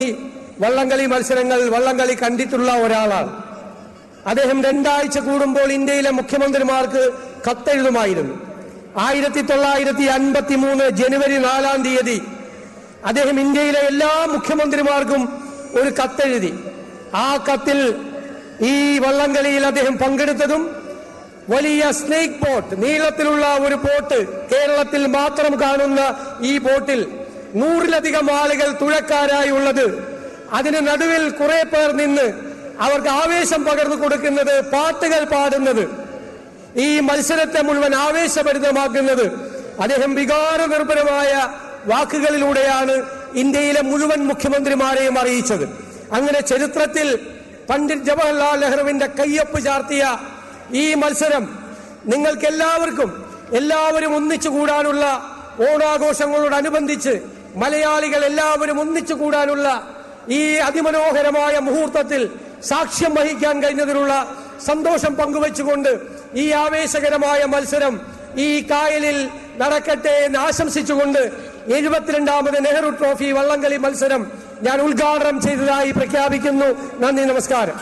വള്ളംകളി മത്സരങ്ങൾ വള്ളംകളി കണ്ടിട്ടുള്ള ഒരാളാണ് അദ്ദേഹം രണ്ടാഴ്ച കൂടുമ്പോൾ ഇന്ത്യയിലെ മുഖ്യമന്ത്രിമാർക്ക് കത്തെഴുതുമായിരുന്നു ആയിരത്തി തൊള്ളായിരത്തി അൻപത്തി മൂന്ന് ജനുവരി നാലാം തീയതി അദ്ദേഹം ഇന്ത്യയിലെ എല്ലാ മുഖ്യമന്ത്രിമാർക്കും ഒരു കത്തെഴുതി ആ കത്തിൽ ഈ വള്ളംകളിയിൽ അദ്ദേഹം പങ്കെടുത്തതും വലിയ സ്നേക്ക് ബോട്ട് നീളത്തിലുള്ള ഒരു ബോട്ട് കേരളത്തിൽ മാത്രം കാണുന്ന ഈ ബോട്ടിൽ നൂറിലധികം ആളുകൾ തുഴക്കാരായി ഉള്ളത് അതിന് നടുവിൽ കുറെ പേർ നിന്ന് അവർക്ക് ആവേശം പകർന്നു കൊടുക്കുന്നത് പാട്ടുകൾ പാടുന്നത് ഈ മത്സരത്തെ മുഴുവൻ ആവേശഭരിതമാക്കുന്നത് അദ്ദേഹം വികാര നിർഭരമായ വാക്കുകളിലൂടെയാണ് ഇന്ത്യയിലെ മുഴുവൻ മുഖ്യമന്ത്രിമാരെയും അറിയിച്ചത് അങ്ങനെ ചരിത്രത്തിൽ പണ്ഡിറ്റ് ജവഹർലാൽ നെഹ്റുവിന്റെ കയ്യൊപ്പ് ചാർത്തിയ ഈ മത്സരം നിങ്ങൾക്ക് എല്ലാവർക്കും എല്ലാവരും ഒന്നിച്ചു കൂടാനുള്ള ഓണാഘോഷങ്ങളോടനുബന്ധിച്ച് മലയാളികൾ എല്ലാവരും ഒന്നിച്ചു കൂടാനുള്ള ഈ അതിമനോഹരമായ മുഹൂർത്തത്തിൽ സാക്ഷ്യം വഹിക്കാൻ കഴിഞ്ഞതിനുള്ള സന്തോഷം പങ്കുവച്ചുകൊണ്ട് ഈ ആവേശകരമായ മത്സരം ഈ കായലിൽ നടക്കട്ടെ എന്ന് ആശംസിച്ചുകൊണ്ട് എഴുപത്തിരണ്ടാമത് നെഹ്റു ട്രോഫി വള്ളംകളി മത്സരം ഞാൻ ഉദ്ഘാടനം ചെയ്തതായി പ്രഖ്യാപിക്കുന്നു നന്ദി നമസ്കാരം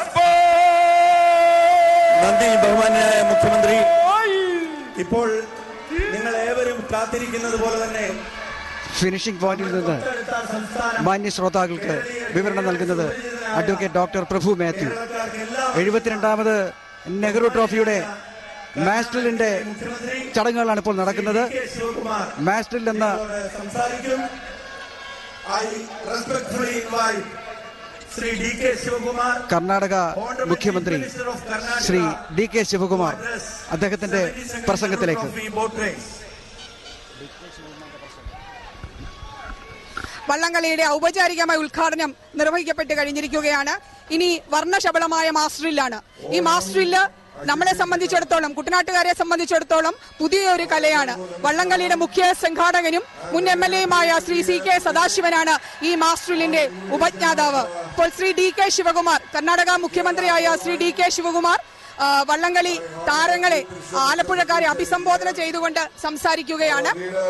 നന്ദി ബഹുമാന്യായ മുഖ്യമന്ത്രി ഇപ്പോൾ നിങ്ങൾ ഏവരും കാത്തിരിക്കുന്നത് പോലെ തന്നെ ഫിനിഷിംഗ് പോയിന്റിൽ നിന്ന് മാന്യ ശ്രോതാക്കൾക്ക് വിവരണം നൽകുന്നത് അഡ്വക്കേറ്റ് ഡോക്ടർ പ്രഭു മാത്യു എഴുപത്തിരണ്ടാമത് നെഹ്റു ട്രോഫിയുടെ മാസ്റ്റലിന്റെ ചടങ്ങുകളാണ് ഇപ്പോൾ നടക്കുന്നത് മാസ്റ്റലിൽ എന്ന സംസാരിക്കും I respectfully invite Shri D K Shivakumar Karnataka മുഖ്യമന്ത്രി ശ്രീ ഡി കെ ശിവകുമാർ അദ്ദേഹത്തിന്റെ പ്രസംഗത്തിലേക്ക് ബോട്ട് റേസ് വള്ളംകളിയുടെ ഔപചാരികമായ ഉദ്ഘാടനം നിർവഹിക്കപ്പെട്ട് കഴിഞ്ഞിരിക്കുകയാണ് ഇനി വർണ്ണശബളമായ മാസ്റ്ററിലാണ് ഈ മാസ്റ്ററില് നമ്മളെ സംബന്ധിച്ചിടത്തോളം കുട്ടനാട്ടുകാരെ സംബന്ധിച്ചിടത്തോളം പുതിയൊരു കലയാണ് വള്ളംകളിയുടെ മുഖ്യ സംഘാടകനും മുൻ എം എൽ എയുമായ ശ്രീ സി കെ സദാശിവനാണ് ഈ മാസ്റ്ററിലിന്റെ ഉപജ്ഞാതാവ് ഇപ്പോൾ ശ്രീ ഡി കെ ശിവകുമാർ കർണാടക മുഖ്യമന്ത്രിയായ ശ്രീ ഡി കെ ശിവകുമാർ ആ, വള്ളംകളി താരങ്ങളെ ആലപ്പുഴക്കാരെ അഭിസംബോധന ചെയ്തുകൊണ്ട് സംസാരിക്കുകയാണ്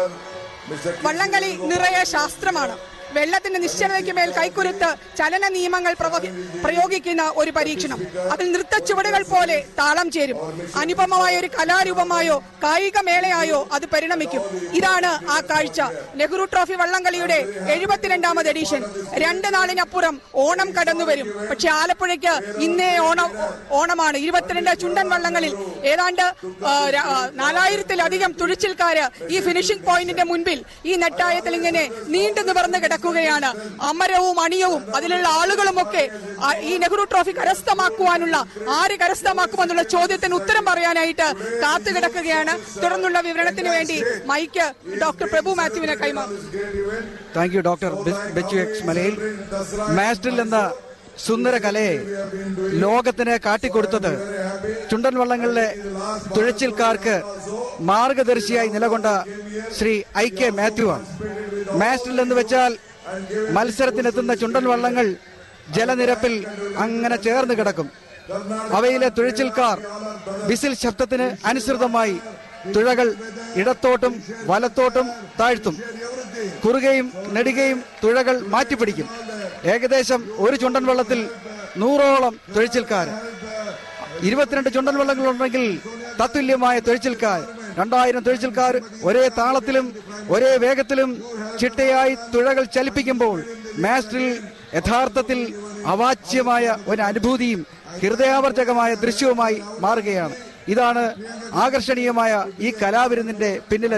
വള്ളംകളി നിറയെ ശാസ്ത്രമാണ് വെള്ളത്തിന്റെ നിശ്ചലതയ്ക്ക് മേൽ കൈക്കുരുത്ത് ചലന നിയമങ്ങൾ പ്രവ- പ്രയോഗിക്കുന്ന ഒരു പരീക്ഷണം അതിൽ നൃത്തച്ചുവടുകൾ പോലെ താളം ചേരും അനുപമമായ ഒരു കലാരൂപമായോ കായിക മേളയായോ അത് പരിണമിക്കും ഇതാണ് ആ കാഴ്ച നെഹ്റു ട്രോഫി വള്ളംകളിയുടെ എഴുപത്തിരണ്ടാമത് എഡിഷൻ രണ്ട് നാളിനപ്പുറം ഓണം കടന്നു വരും പക്ഷെ ആലപ്പുഴയ്ക്ക് ഇന്നേ ഓണം ഓണമാണ് ഇരുപത്തിരണ്ട് ചുണ്ടൻ വള്ളങ്ങളിൽ ഏതാണ്ട് ആ, ര- ആ, നാലായിരത്തിലധികം തുഴച്ചിൽക്കാര് ഈ ഫിനിഷിംഗ് പോയിന്റിന്റെ മുൻപിൽ ഈ നെട്ടായത്തിൽ ഇങ്ങനെ നീണ്ടു നിവർന്ന് കിടക്കുകയാണ് അമരവും അണിയവും അതിലുള്ള ആളുകളുമൊക്കെ ആ, ഈ നെഹ്റു ട്രോഫി കരസ്ഥമാക്കുവാനുള്ള ആര് കരസ്ഥമാക്കുമെന്നുള്ള ചോദ്യത്തിന് ഉത്തരം പറയാനായിട്ട് കാത്തു കിടക്കുകയാണ് തുടർന്നുള്ള വിവരണത്തിന് വേണ്ടി മൈക്ക് ഡോക്ടർ പ്രഭു മാത്യുവിനെ കൈമാറും thank you doctor Bechu X Malayil മാസ്റ്റിൽ എന്ന സുന്ദര കലയെ ലോകത്തിന് കാട്ടിക്കൊടുത്തത് ചുണ്ടൻ വള്ളങ്ങളിലെ തുഴച്ചിൽക്കാർക്ക് മാർഗദർശിയായി നിലകൊണ്ട ശ്രീ ഐ കെ മാത്യു ആണ് മാസ്റ്റിൽ എന്ന് വെച്ചാൽ മത്സരത്തിനെത്തുന്ന ചുണ്ടൻ വള്ളങ്ങൾ ജലനിരപ്പിൽ അങ്ങനെ ചേർന്ന് കിടക്കും അവയിലെ തുഴച്ചിൽക്കാർ വിസിൽ ശബ്ദത്തിന് അനുസൃതമായി തുഴകൾ ഇടത്തോട്ടും വലത്തോട്ടും താഴ്ത്തും കുറുകയും നെടുകയും തുഴകൾ മാറ്റിപ്പിടിക്കും ഏകദേശം ഒരു ചുണ്ടൻ വെള്ളത്തിൽ നൂറോളം തുഴച്ചിൽക്കാർ ഇരുപത്തിരണ്ട് ചുണ്ടൻ വെള്ളങ്ങളുണ്ടെങ്കിൽ തത്തുല്യമായ തുഴച്ചിൽക്കാർ രണ്ടായിരം തുഴച്ചിൽക്കാർ ഒരേ താളത്തിലും ഒരേ വേഗത്തിലും ചിട്ടയായി തുഴകൾ ചലിപ്പിക്കുമ്പോൾ മാസ്റ്ററിൽ യഥാർത്ഥത്തിൽ അവാച്യമായ ഒരു അനുഭൂതിയും ഹൃദയാവർജകമായ ദൃശ്യവുമായി മാറുകയാണ് ഇതാണ് ആകർഷണീയമായ ഈ കലാവിരുന്നിന്റെ പിന്നിലെ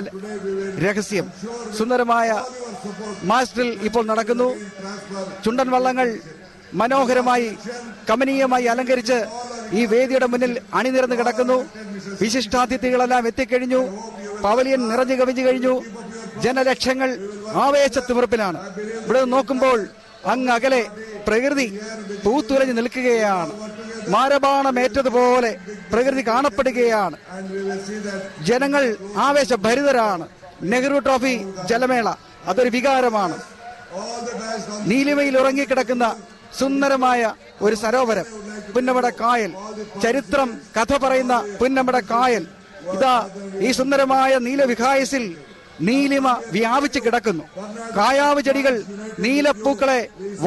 രഹസ്യം സുന്ദരമായ മാസ്റ്ററിൽ ഇപ്പോൾ നടക്കുന്നു ചുണ്ടൻ വള്ളങ്ങൾ മനോഹരമായി കമനീയമായി അലങ്കരിച്ച് ഈ വേദിയുടെ മുന്നിൽ അണിനിരന്ന് കിടക്കുന്നു വിശിഷ്ടാതിഥികളെല്ലാം എത്തിക്കഴിഞ്ഞു പവലിയൻ നിറഞ്ഞു കവിഞ്ഞു കഴിഞ്ഞു ജനലക്ഷങ്ങൾ ആവേശത്തിമിർപ്പിലാണ് ഇവിടെ നിന്ന് നോക്കുമ്പോൾ അങ്ങ് അകലെ പ്രകൃതി പൂത്തുലഞ്ഞു നിൽക്കുകയാണ് മാരബാണമേറ്റതുപോലെ പ്രകൃതി കാണപ്പെടുകയാണ് ജനങ്ങൾ ആവേശഭരിതരാണ് നെഹ്റു ട്രോഫി ജലമേള അതൊരു വികാരമാണ് നീലിമയിൽ ഉറങ്ങിക്കിടക്കുന്ന സുന്ദരമായ ഒരു സരോവരം പുന്നമട കായൽ ചരിത്രം കഥ പറയുന്ന പുന്നമട കായൽ ഇതാ ഈ സുന്ദരമായ നീലവിഹായസിൽ നീലിമ വ്യാപിച്ചു കിടക്കുന്നു കായാവ് ചെടികൾ നീലപ്പൂക്കളെ